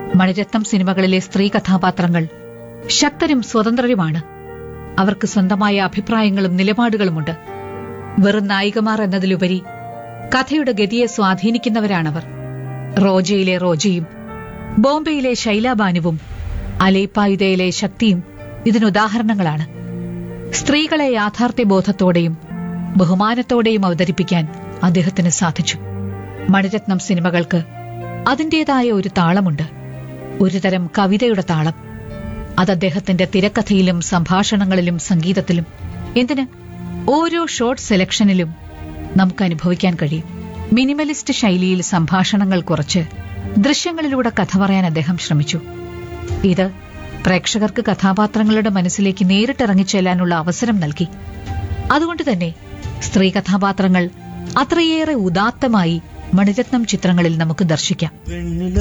മണിരത്നം സിനിമകളിലെ സ്ത്രീ കഥാപാത്രങ്ങൾ ശക്തരും സ്വതന്ത്രരുമാണ് അവർക്ക് സ്വന്തമായ അഭിപ്രായങ്ങളും നിലപാടുകളുമുണ്ട് വെറും നായികമാർ എന്നതിലുപരി കഥയുടെ ഗതിയെ സ്വാധീനിക്കുന്നവരാണവർ റോജയിലെ റോജയും ബോംബെയിലെ ശൈലാബാനുവും അലേപ്പായുധയിലെ ശക്തിയും ഇതിനുദാഹരണങ്ങളാണ് സ്ത്രീകളെ യാഥാർത്ഥ്യബോധത്തോടെയും ബഹുമാനത്തോടെയും അവതരിപ്പിക്കാൻ അദ്ദേഹത്തിന് സാധിച്ചു മണിരത്നം സിനിമകൾക്ക് അതിന്റേതായ ഒരു താളമുണ്ട് ഒരുതരം കവിതയുടെ താളം അത് അദ്ദേഹത്തിന്റെ തിരക്കഥയിലും സംഭാഷണങ്ങളിലും സംഗീതത്തിലും എന്തിന് ഓരോ ഷോർട്ട് സെലക്ഷനിലും നമുക്ക് അനുഭവിക്കാൻ കഴിയും മിനിമലിസ്റ്റ് ശൈലിയിൽ സംഭാഷണങ്ങൾ കുറച്ച് ദൃശ്യങ്ങളിലൂടെ കഥ പറയാൻ അദ്ദേഹം ശ്രമിച്ചു ഇത് പ്രേക്ഷകർക്ക് കഥാപാത്രങ്ങളുടെ മനസ്സിലേക്ക് നേരിട്ടിറങ്ങിച്ചെല്ലാനുള്ള അവസരം നൽകി അതുകൊണ്ട് തന്നെ സ്ത്രീ കഥാപാത്രങ്ങൾ അത്രയേറെ ഉദാത്തമായി മണിരത്നം ചിത്രങ്ങളിൽ നമുക്ക് ദർശിക്കാം